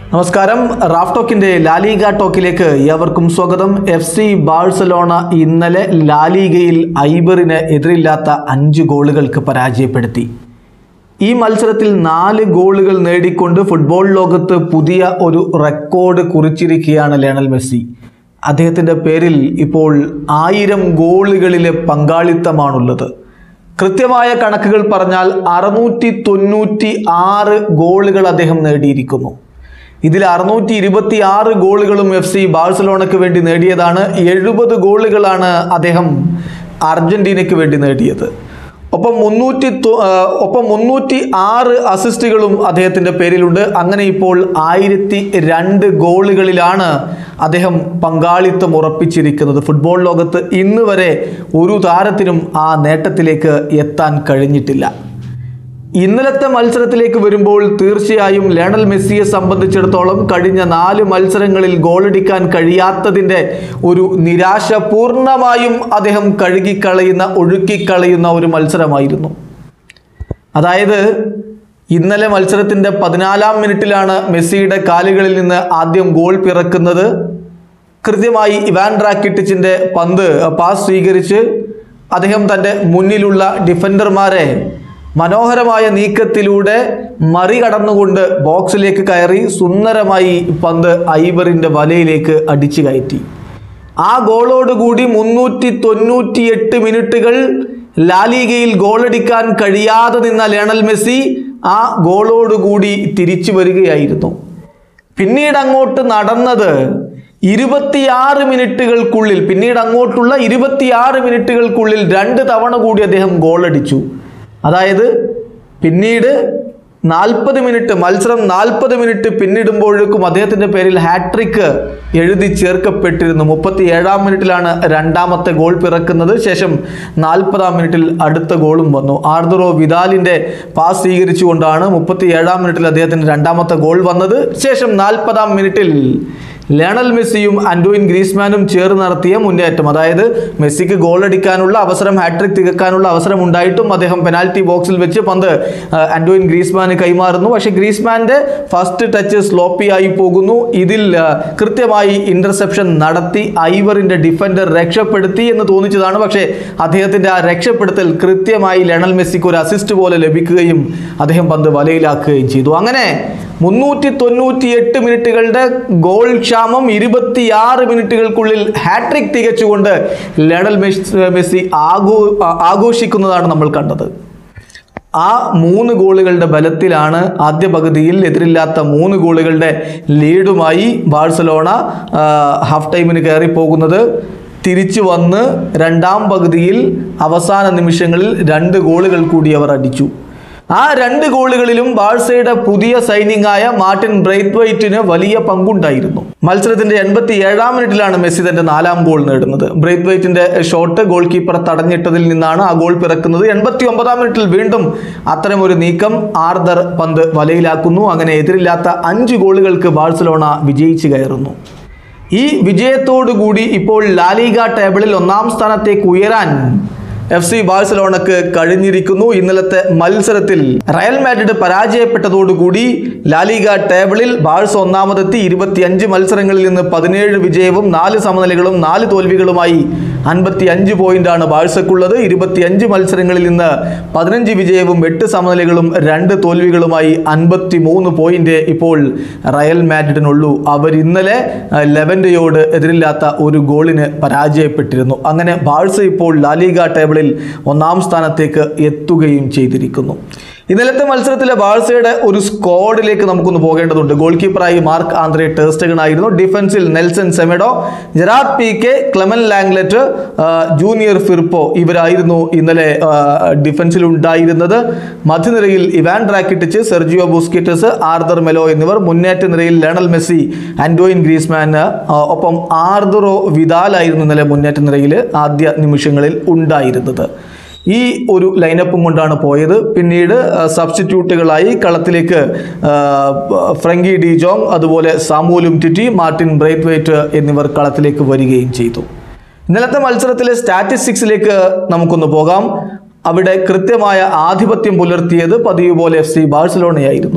നമസ്കാരം Raf ടോക്കിന്റെ La Liga ടോക്കിലേക്ക് ഏവർക്കും സ്വാഗതം എഫ് സി ബാഴ്സലോണ ഇന്നലെ ലാലിഗയിൽ ഐബറിന് എതിരില്ലാത്ത അഞ്ച് ഗോളുകൾക്ക് പരാജയപ്പെടുത്തി ഈ മത്സരത്തിൽ നാല് ഗോളുകൾ നേടിക്കൊണ്ട് ഫുട്ബോൾ ലോകത്ത് പുതിയ ഒരു റെക്കോർഡ് കുറിച്ചിരിക്കുകയാണ് ലയണൽ മെസ്സി അദ്ദേഹത്തിൻ്റെ പേരിൽ ഇപ്പോൾ ആയിരം ഗോളുകളിലെ പങ്കാളിത്തമാണുള്ളത് കൃത്യമായ കണക്കുകൾ പറഞ്ഞാൽ അറുന്നൂറ്റി തൊണ്ണൂറ്റി ആറ് ഗോളുകൾ അദ്ദേഹം നേടിയിരിക്കുന്നു ഇതിൽ അറുന്നൂറ്റി ഇരുപത്തി ആറ് ഗോളുകളും എഫ് സി ബാഴ്സലോണയ്ക്ക് വേണ്ടി നേടിയതാണ് എഴുപത് ഗോളുകളാണ് അദ്ദേഹം അർജന്റീനയ്ക്ക് വേണ്ടി നേടിയത് ഒപ്പം മുന്നൂറ്റി തൊ- ആ, ഒപ്പം മുന്നൂറ്റി ആറ് അസിസ്റ്റുകളും അദ്ദേഹത്തിൻ്റെ പേരിലുണ്ട് അങ്ങനെ ഇപ്പോൾ ആയിരത്തി രണ്ട് ഗോളുകളിലാണ് അദ്ദേഹം പങ്കാളിത്തം ഉറപ്പിച്ചിരിക്കുന്നത് ഫുട്ബോൾ ലോകത്ത് ഇന്ന് വരെ ഒരു താരത്തിനും ആ നേട്ടത്തിലേക്ക് എത്താൻ കഴിഞ്ഞിട്ടില്ല ഇന്നലത്തെ മത്സരത്തിലേക്ക് വരുമ്പോൾ തീർച്ചയായും ലയണൽ മെസ്സിയെ സംബന്ധിച്ചിടത്തോളം കഴിഞ്ഞ നാല് മത്സരങ്ങളിൽ ഗോളടിക്കാൻ കഴിയാത്തതിൻ്റെ ഒരു നിരാശ പൂർണ്ണമായും അദ്ദേഹം കഴുകിക്കളയുന്ന ഒഴുക്കിക്കളയുന്ന ഒരു മത്സരമായിരുന്നു അതായത് ഇന്നലെ മത്സരത്തിൻ്റെ പതിനാലാം മിനിറ്റിലാണ് മെസ്സിയുടെ കാലുകളിൽ നിന്ന് ആദ്യം ഗോൾ പിറക്കുന്നത് കൃത്യമായി ഇവാൻ റാക്കിറ്റിച്ചിൻ്റെ പന്ത് പാസ് സ്വീകരിച്ച് അദ്ദേഹം തൻ്റെ മുന്നിലുള്ള ഡിഫൻഡർമാരെ മനോഹരമായ നീക്കത്തിലൂടെ മറികടന്നുകൊണ്ട് ബോക്സിലേക്ക് കയറി സുന്ദരമായി പന്ത് ഐവറിൻ്റെ വലയിലേക്ക് അടിച്ചു കയറ്റി ആ ഗോളോടുകൂടി മുന്നൂറ്റി തൊണ്ണൂറ്റി എട്ട് മിനിറ്റുകൾ ലാലിഗയിൽ ഗോളടിക്കാൻ കഴിയാതെ നിന്ന ലയണൽ മെസ്സി ആ ഗോളോടുകൂടി തിരിച്ചു വരികയായിരുന്നു പിന്നീട് അങ്ങോട്ട് നടന്നത് ഇരുപത്തിയാറ് മിനിറ്റുകൾക്കുള്ളിൽ പിന്നീട് അങ്ങോട്ടുള്ള ഇരുപത്തിയാറ് മിനിറ്റുകൾക്കുള്ളിൽ രണ്ട് തവണ കൂടി അദ്ദേഹം ഗോളടിച്ചു അതായത് പിന്നീട് നാൽപ്പത് മിനിറ്റ് മത്സരം നാൽപ്പത് മിനിറ്റ് പിന്നിടുമ്പോഴേക്കും അദ്ദേഹത്തിൻ്റെ പേരിൽ ഹാട്രിക്ക് എഴുതി ചേർക്കപ്പെട്ടിരുന്നു മുപ്പത്തി ഏഴാം മിനിറ്റിലാണ് രണ്ടാമത്തെ ഗോൾ പിറക്കുന്നത് ശേഷം നാൽപ്പതാം മിനിറ്റിൽ അടുത്ത ഗോളും വന്നു ആർദറോ വിദാലിൻ്റെ പാസ് സ്വീകരിച്ചുകൊണ്ടാണ് മുപ്പത്തി ഏഴാം മിനിറ്റിൽ അദ്ദേഹത്തിന് രണ്ടാമത്തെ ഗോൾ വന്നത് ശേഷം നാൽപ്പതാം മിനിറ്റിൽ ലയണൽ മെസ്സിയും അൻഡോയിൻ ഗ്രീസ്മാനും ചേർന്ന് നടത്തിയ മുന്നേറ്റം അതായത് മെസ്സിക്ക് ഗോൾ അടിക്കാനുള്ള അവസരം ഹാട്രിക് തികക്കാനുള്ള അവസരം ഉണ്ടായിട്ടും അദ്ദേഹം പെനാൽറ്റി ബോക്സിൽ വെച്ച് പന്ത് ആ, അൻഡോയിൻ ഗ്രീസ്മാന് കൈമാറുന്നു പക്ഷേ ഗ്രീസ്മാന്റെ ഫസ്റ്റ് ടച്ച് സ്ലോപ്പി ആയി പോകുന്നു ഇതിൽ ആ, കൃത്യമായി ഇന്റർസെപ്ഷൻ നടത്തി ഐവറിന്റെ ഡിഫൻഡർ രക്ഷപ്പെടുത്തി എന്ന് തോന്നിച്ചതാണ് പക്ഷേ അദ്ദേഹത്തിന്റെ ആ രക്ഷപ്പെടുത്തൽ കൃത്യമായി ലയണൽ മെസ്സിക്ക് ഒരു അസിസ്റ്റ് പോലെ ലഭിക്കുകയും അദ്ദേഹം പന്ത് വലയിലാക്കുകയും ചെയ്തു അങ്ങനെ മുന്നൂറ്റി തൊണ്ണൂറ്റി എട്ട് മിനിറ്റുകളുടെ ഗോൾ ക്ഷാമം ഇരുപത്തിയാറ് മിനിറ്റുകൾക്കുള്ളിൽ ഹാട്രിക് തികച്ചുകൊണ്ട് ലയണൽ മെസ്- മെസ്സി ആഘോ ആഘോഷിക്കുന്നതാണ് നമ്മൾ കണ്ടത് ആ മൂന്ന് ഗോളുകളുടെ ബലത്തിലാണ് ആദ്യ പകുതിയിൽ എതിരില്ലാത്ത മൂന്ന് ഗോളുകളുടെ ലീഡുമായി ബാഴ്സലോണ ആ, ഹാഫ് ടൈമിന് കയറി പോകുന്നത് തിരിച്ചു വന്ന് രണ്ടാം പകുതിയിൽ അവസാന നിമിഷങ്ങളിൽ രണ്ട് ഗോളുകൾ കൂടി അവർ അടിച്ചു ആ രണ്ട് ഗോളുകളിലും ബാഴ്സയുടെ പുതിയ സൈനിങ് ആയ മാർട്ടിൻ ബ്രൈത്വൈറ്റിന് വലിയ പങ്കുണ്ടായിരുന്നു മത്സരത്തിന്റെ എൺപത്തി ഏഴാം മിനിറ്റിലാണ് മെസ്സി തന്റെ നാലാം ഗോൾ നേടുന്നത് ബ്രൈത്വൈറ്റിന്റെ ഷോട്ട് ഗോൾ കീപ്പർ തടഞ്ഞിട്ടതിൽ നിന്നാണ് ആ ഗോൾ പിറക്കുന്നത് എൺപത്തി ഒമ്പതാം മിനിറ്റിൽ വീണ്ടും അത്തരം ഒരു നീക്കം ആർദർ പന്ത് വലയിലാക്കുന്നു അങ്ങനെ എതിരില്ലാത്ത അഞ്ച് ഗോളുകൾക്ക് ബാഴ്സലോണ വിജയിച്ചു കയറുന്നു ഈ വിജയത്തോടു കൂടി ഇപ്പോൾ ലാലിഗ ടേബിളിൽ ഒന്നാം സ്ഥാനത്തേക്ക് ഉയരാൻ എഫ് സി ബാഴ്സലോണക്ക് കഴിഞ്ഞിരിക്കുന്നു ഇന്നലത്തെ മത്സരത്തിൽ റയൽ മാഡ്രിഡ് പരാജയപ്പെട്ടതോടുകൂടി ലാലിഗ ടേബിളിൽ ബാഴ്സ ഒന്നാമതെത്തി ഇരുപത്തിയഞ്ച് മത്സരങ്ങളിൽ നിന്ന് പതിനേഴ് വിജയവും നാല് സമനിലകളും നാല് തോൽവികളുമായി അൻപത്തി അഞ്ച് പോയിന്റാണ് ബാഴ്സക്കുള്ളത് ഇരുപത്തിയഞ്ച് മത്സരങ്ങളിൽ നിന്ന് പതിനഞ്ച് വിജയവും എട്ട് സമനിലകളും രണ്ട് തോൽവികളുമായി അൻപത്തി മൂന്ന് പോയിന്റ് ഇപ്പോൾ റയൽ മാഡ്രിഡിനുള്ളൂ അവർ ഇന്നലെ അഹ്, ലെവന്റയോട് എതിരില്ലാത്ത ഒരു ഗോളിന് പരാജയപ്പെട്ടിരുന്നു അങ്ങനെ ബാഴ്സ ഇപ്പോൾ ലാലിഗ ടേബിളിൽ ഒന്നാം സ്ഥാനത്തേക്ക് എത്തുകയും ചെയ്തിരിക്കുന്നു ഇന്നലത്തെ മത്സരത്തിലെ ബാഴ്സയുടെ ഒരു സ്ക്വാഡിലേക്ക് നമുക്കൊന്ന് പോകേണ്ടതുണ്ട് ഗോൾ കീപ്പറായി മാർക്ക് ആന്ത്രേ ടേസ്റ്റഗൺ ആയിരുന്നു ഡിഫൻസിൽ Nelson Semedo Gerard Pique Clement Lenglet ആ, ജൂനിയർ ഫിർപ്പോ ഇവരായിരുന്നു ഇന്നലെ ആ, ഡിഫൻസിൽ ഉണ്ടായിരുന്നത് മധ്യനിരയിൽ Ivan Rakitic Sergio Busquets Arthur Melo എന്നിവർ മുന്നേറ്റ നിരയിൽ ലയണൽ മെസ്സി ആൻഡോയിൻ ഗ്രീസ്മാൻ ആ, ഒപ്പം ആർദറോ വിദാലായിരുന്നു ഇന്നലെ മുന്നേറ്റ നിരയിൽ ആദ്യ നിമിഷങ്ങളിൽ ഉണ്ടായിരുന്നത് ഈ ഒരു ലൈനപ്പും കൊണ്ടാണ് പോയത് പിന്നീട് ആ, സബ്സ്റ്റിറ്റ്യൂട്ടുകളായി കളത്തിലേക്ക് ആ, ഫ്രങ്കി ഡി ജോങ് അതുപോലെ സാമൂലും ടിറ്റി മാർട്ടിൻ ബ്രൈത്വൈറ്റ് എന്നിവർ കളത്തിലേക്ക് വരികയും ചെയ്തു ഇന്നലത്തെ മത്സരത്തിലെ സ്റ്റാറ്റിസ്റ്റിക്സിലേക്ക് നമുക്കൊന്ന് പോകാം അവിടെ കൃത്യമായ ആധിപത്യം പുലർത്തിയത് പതിവ് പോലെ എഫ് സി ബാഴ്സലോണയായിരുന്നു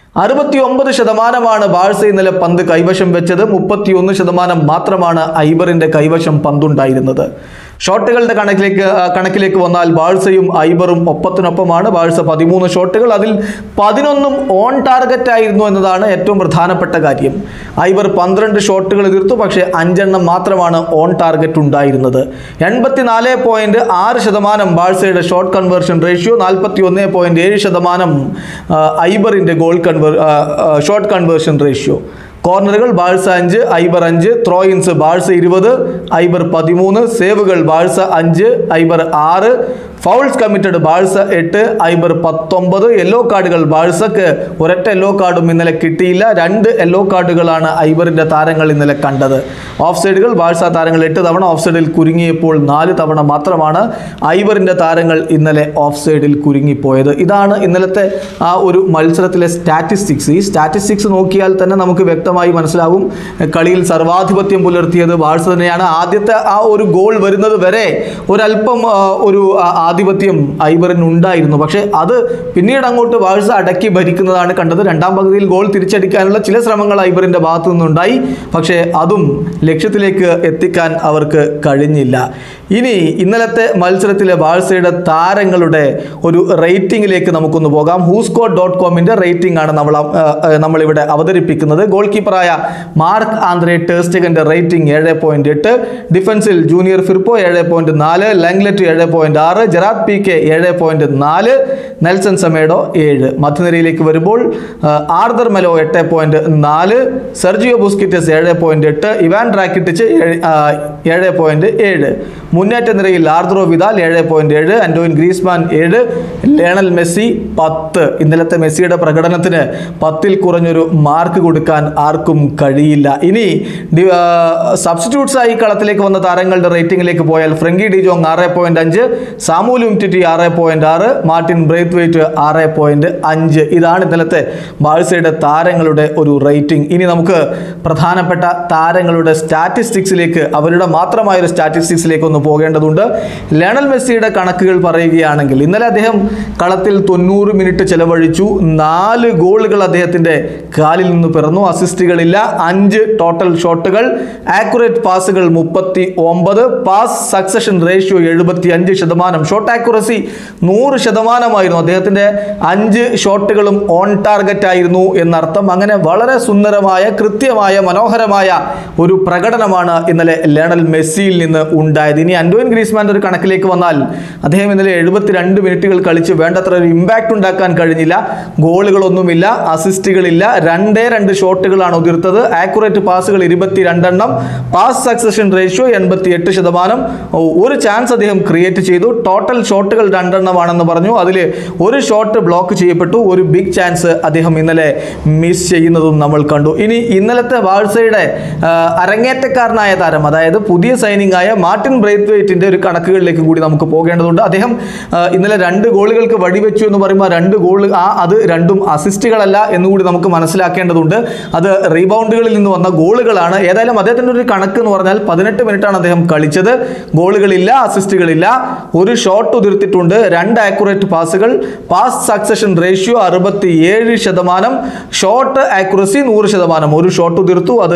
അറുപത്തി ഒമ്പത് ശതമാനമാണ് ബാഴ്സ ഇന്നലെ പന്ത് കൈവശം വെച്ചത് മുപ്പത്തിയൊന്ന് ശതമാനം മാത്രമാണ് ഐബറിന്റെ കൈവശം പന്തുണ്ടായിരുന്നത് ഷോട്ടുകളുടെ കണക്കിലേക്ക് ആ, കണക്കിലേക്ക് വന്നാൽ ബാഴ്സയും ഐബറും ഒപ്പത്തിനൊപ്പമാണ് ബാഴ്സ പതിമൂന്ന് ഷോട്ടുകൾ അതിൽ പതിനൊന്നും ഓൺ ടാർഗറ്റ് ആയിരുന്നു എന്നതാണ് ഏറ്റവും പ്രധാനപ്പെട്ട കാര്യം ഐബർ പന്ത്രണ്ട് ഷോട്ടുകൾ എതിർത്തു പക്ഷേ അഞ്ചെണ്ണം മാത്രമാണ് ഓൺ ടാർഗറ്റ് ഉണ്ടായിരുന്നത് എൺപത്തിനാല് പോയിന്റ് ആറ് ശതമാനം ബാഴ്സയുടെ ഷോട്ട് കൺവേർഷൻ റേഷ്യോ നാൽപ്പത്തി ഒന്ന് പോയിന്റ് ഏഴ് ശതമാനം ആ, ഐബറിന്റെ ഗോൾ കൺവർ ഷോട്ട് കൺവേർഷൻ റേഷ്യോ കോർണറുകൾ ബാഴ്സ അഞ്ച് ഐബർ അഞ്ച് ത്രോയിൻസ് ബാഴ്സ ഇരുപത് ഐബർ പതിമൂന്ന് സേവുകൾ ബാഴ്സ അഞ്ച് ഐബർ ആറ് ഫൗൾസ് കമ്മിറ്റഡ് ബാഴ്സ എട്ട് ഐബർ പത്തൊമ്പത് യെല്ലോ കാർഡുകൾ ബാഴ്സക്ക് ഒരൊറ്റ യെല്ലോ കാർഡും ഇന്നലെ കിട്ടിയില്ല രണ്ട് യെല്ലോ കാർഡുകളാണ് ഐബറിന്റെ താരങ്ങൾ ഇന്നലെ കണ്ടത് ഓഫ് സൈഡുകൾ ബാഴ്സ താരങ്ങൾ എട്ട് തവണ ഓഫ് സൈഡിൽ കുരുങ്ങിയപ്പോൾ നാല് തവണ മാത്രമാണ് ഐബറിന്റെ താരങ്ങൾ ഇന്നലെ ഓഫ് സൈഡിൽ കുരുങ്ങിപ്പോയത് ഇതാണ് ഇന്നലത്തെ ആ ഒരു മത്സരത്തിലെ സ്റ്റാറ്റിസ്റ്റിക്സ് ഈ സ്റ്റാറ്റിസ്റ്റിക്സ് നോക്കിയാൽ തന്നെ നമുക്ക് വ്യക്തമായി മനസ്സിലാവും കളിയിൽ സർവാധിപത്യം പുലർത്തിയത് ബാഴ്സ തന്നെയാണ് ആദ്യത്തെ ആ ഒരു ഗോൾ വരുന്നത് വരെ ഒരല്പം ആ, ഒരു ആ, ആധിപത്യം ഐബറിന് ഉണ്ടായിരുന്നു പക്ഷേ അത് പിന്നീട് അങ്ങോട്ട് ബാഴ്സ അടക്കി ഭരിക്കുന്നതാണ് കണ്ടത് രണ്ടാം പകുതിയിൽ ഗോൾ തിരിച്ചടിക്കാനുള്ള ചില ശ്രമങ്ങൾ ഐബറിന്റെ ഭാഗത്തു നിന്നുണ്ടായി പക്ഷേ അതും ലക്ഷ്യത്തിലേക്ക് എത്തിക്കാൻ അവർക്ക് കഴിഞ്ഞില്ല ഇനി ഇന്നലത്തെ മത്സരത്തിലെ ബാഴ്സയുടെ താരങ്ങളുടെ ഒരു റേറ്റിംഗിലേക്ക് നമുക്കൊന്ന് പോകാം ഹൂസ്കോ ഡോട്ട് കോമിന്റെ റേറ്റിംഗ് ആണ് നമ്മൾ ആ, ആ, നമ്മളിവിടെ അവതരിപ്പിക്കുന്നത് ഗോൾ കീപ്പറായ മാർക്ക് ആന്ത്രേ ടേസ്റ്റഗന്റെ റേറ്റിംഗ് ഏഴ് പോയിന്റ് എട്ട് ഡിഫൻസിൽ ജൂനിയർ ഫിർപ്പോ ഏഴ് പോയിന്റ് നാല് ലാംഗ്ലെറ്റ് ഏഴ് പോയിന്റ് ആറ് ജെറാഡ് പി കെ ഏഴ് പോയിന്റ് നാല് നെൽസൺ സമേഡോ ഏഴ് മധ്യനിരയിലേക്ക് വരുമ്പോൾ ആ, ആർദർ മെലോ എട്ട് പോയിന്റ് നാല് സെർജിയോ ബുസ്കിറ്റസ് ഏഴ് പോയിന്റ് എട്ട് ഇവാൻ ഡ്രാക്കിറ്റിച്ച് ഏഴ്- ആ, ഏഴ് പോയിന്റ് ഏഴ് മുന്നേറ്റ നിരയിൽ ആർദ്രോ വിദാൽ ഏഴ് പോയിന്റ് ഏഴ് അൻഡോയിൻ ഗ്രീസ്മാൻ ഏഴ് ലേണൽ മെസ്സി പത്ത് ഇന്നലത്തെ മെസ്സിയുടെ പ്രകടനത്തിന് പത്തിൽ കുറഞ്ഞൊരു മാർക്ക് കൊടുക്കാൻ ആർക്കും കഴിയില്ല ഇനി സബ്സ്റ്റിറ്റ്യൂട്ട്സ് ആയി കളത്തിലേക്ക് വന്ന താരങ്ങളുടെ റേറ്റിംഗിലേക്ക് പോയാൽ ഫ്രങ്കി ഡിജോങ് ആറ് പോയിന്റ് അഞ്ച് സാമൂൽ ഉംറ്റിറ്റി ആറ് പോയിന്റ് ആറ് മാർട്ടിൻ ബ്രേത്ത് വെയിറ്റ് ആറ് പോയിന്റ് അഞ്ച് ഇതാണ് ഇന്നലത്തെ ബാഴ്സയുടെ താരങ്ങളുടെ ഒരു റേറ്റിംഗ് ഇനി നമുക്ക് പ്രധാനപ്പെട്ട താരങ്ങളുടെ സ്റ്റാറ്റിസ്റ്റിക്സിലേക്ക് അവരുടെ മാത്രമായ ഒരു സ്റ്റാറ്റിസ്റ്റിക്സിലേക്ക് ഒന്ന് പോകേണ്ടതുണ്ട് ലയണൽ മെസ്സിയുടെ കണക്കുകൾ പറയുകയാണെങ്കിൽ ഇന്നലെ അദ്ദേഹം കളത്തിൽ തൊണ്ണൂറ് മിനിറ്റ് ചെലവഴിച്ചു നാല് ഗോളുകൾ അദ്ദേഹത്തിന്റെ കാലിൽ നിന്ന് പിറന്നു അസിസ്റ്റുകളില്ല അഞ്ച് ടോട്ടൽ ഷോട്ടുകൾ ആക്യുറേറ്റ് പാസുകൾ മുപ്പത്തി ഒമ്പത് പാസ് സക്സഷൻ റേഷ്യോ എഴുപത്തി അഞ്ച് ശതമാനം ഷോട്ട് ആക്യുറസി നൂറ് ശതമാനമായിരുന്നു അദ്ദേഹത്തിന്റെ അഞ്ച് ഷോട്ടുകളും ഓൺ ടാർഗറ്റ് ആയിരുന്നു എന്നർത്ഥം അങ്ങനെ വളരെ സുന്ദരമായ കൃത്യമായ മനോഹരമായ ഒരു പ്രകടനമാണ് ഇന്നലെ ലയണൽ മെസ്സിയിൽ നിന്ന് ഉണ്ടായത് ഇനി അൻഡോയിൻ ഗ്രീസ്മാന്റെ ഒരു കണക്കിലേക്ക് വന്നാൽ അദ്ദേഹം ഇന്നലെ എഴുപത്തിരണ്ട് മിനിറ്റുകൾ കളിച്ച് വേണ്ടത്ര ഒരു ഇമ്പാക്റ്റ് ഉണ്ടാക്കാൻ കഴിഞ്ഞില്ല ഗോളുകളൊന്നുമില്ല അസിസ്റ്റുകളില്ല രണ്ടേ രണ്ട് ഷോട്ടുകളാണ് ഉതിർത്തത് ആക്യുറേറ്റ് പാസുകൾ ഇരുപത്തി രണ്ടെണ്ണം പാസ് സക്സഷൻ റേഷ്യോ എൺപത്തി എട്ട് ശതമാനം ഓ, ഒരു ചാൻസ് അദ്ദേഹം ക്രിയേറ്റ് ചെയ്തു ടോട്ടൽ ഷോട്ടുകൾ രണ്ടെണ്ണമാണെന്ന് പറഞ്ഞു അതിൽ ഒരു ഷോട്ട് ബ്ലോക്ക് ചെയ്യപ്പെട്ടു ഒരു ബിഗ് ചാൻസ് അദ്ദേഹം ഇന്നലെ മിസ് ചെയ്യുന്നതും നമ്മൾ കണ്ടു ഇനി ഇന്നലത്തെ വാഴ്സയുടെ ആ, അരങ്ങേറ്റക്കാരനായ താരം അതായത് പുതിയ സൈനിങ് ആയ മാർട്ടിൻ ബ്രേത്ത്വെയ്റ്റിന്റെ ഒരു കണക്കുകളിലേക്ക് കൂടി നമുക്ക് പോകേണ്ടതുണ്ട് അദ്ദേഹം ആ, ഇന്നലെ രണ്ട് ഗോളുകൾക്ക് വഴിവെച്ചു എന്ന് പറയുമ്പോൾ ആ രണ്ട് ഗോൾ ആ അത് രണ്ടും അസിസ്റ്റുകളല്ല എന്നുകൂടി നമുക്ക് മനസ്സിലാക്കേണ്ടതുണ്ട് അത് റീബൗണ്ടുകളിൽ നിന്ന് വന്ന ഗോളുകളാണ് ഏതായാലും അദ്ദേഹത്തിൻ്റെ ഒരു കണക്ക് എന്ന് പറഞ്ഞാൽ പതിനെട്ട് മിനിറ്റാണ് അദ്ദേഹം കളിച്ചത് ഗോളുകളില്ല അസിസ്റ്റുകളില്ല ഒരു ഷോട്ട് ഉതിർത്തിട്ടുണ്ട് രണ്ട് ആക്യുറേറ്റ് പാസുകൾ പാസ് സക്സഷൻ റേഷ്യോ അറുപത്തി ഏഴ് ശതമാനം ഷോട്ട് ആക്യുറസി നൂറ് ശതമാനം ഒരു ഷോട്ട് ഉതിർത്തു അത്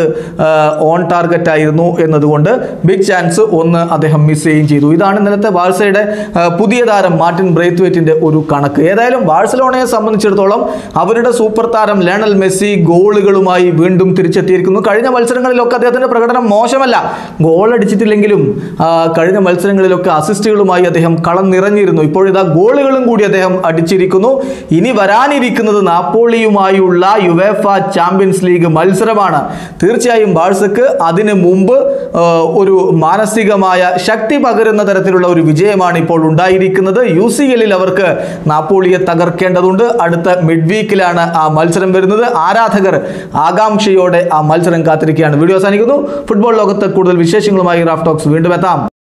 ഓൺ ടാർഗറ്റ് ആയിരുന്നു എന്നതുകൊണ്ട് ബിഗ് ചാൻസ് ഒന്ന് അദ്ദേഹം മിസ് ചെയ്യുകയും ചെയ്തു ഇതാണ് ഇന്നലത്തെ ബാഴ്സയുടെ ആ, പുതിയ താരം മാർട്ടിൻ ബ്രേത്ത്വേറ്റിന്റെ ഒരു കണക്ക് ഏതായാലും ബാഴ്സലോണയെ സംബന്ധിച്ചിടത്തോളം അവരുടെ സൂപ്പർ താരം ലയണൽ മെസ്സി ഗോളുകളുമായി വീണ്ടും തിരിച്ചെത്തിയിരിക്കുന്നു കഴിഞ്ഞ മത്സരങ്ങളിലൊക്കെ അദ്ദേഹത്തിന്റെ പ്രകടനം മോശമല്ല ഗോൾ അടിച്ചിട്ടില്ലെങ്കിലും ആ, കഴിഞ്ഞ മത്സരങ്ങളിലൊക്കെ അസിസ്റ്റുകളുമായി അദ്ദേഹം കളം നിറഞ്ഞിരുന്നു ഇപ്പോഴിതാ ഗോളുകളും കൂടി അദ്ദേഹം അടിച്ചിരിക്കുന്നു ഇനി വരാനിരിക്കുന്നത് നാപ്പോളിയുമായുള്ള യുവേഫ ചാമ്പ്യൻസ് ലീഗ് മത്സരമാണ് തീർച്ചയായും ബാഴ്സക്ക് അതിന് മുമ്പ് ആ, ഒരു മാനസികമായ ശക്തി പകരുന്ന തരത്തിലുള്ള ഒരു വിജയമാണ് ഇപ്പോൾ ഉണ്ടായിരിക്കുന്നത് യു സി എല്ലിൽ അവർക്ക് നാപ്പോളിയെ തകർക്കേണ്ടതുണ്ട് അടുത്ത മിഡ് വീക്കിലാണ് ആ മത്സരം വരുന്നത് ആരാധകർ ആകാംക്ഷയോടെ ആ മത്സരം കാത്തിരിക്കുകയാണ് വീഡിയോ അവസാനിക്കുന്നു ഫുട്ബോൾ ലോകത്ത് കൂടുതൽ വിശേഷങ്ങളുമായി റാഫ് ടോക്സ് വീണ്ടും എത്താം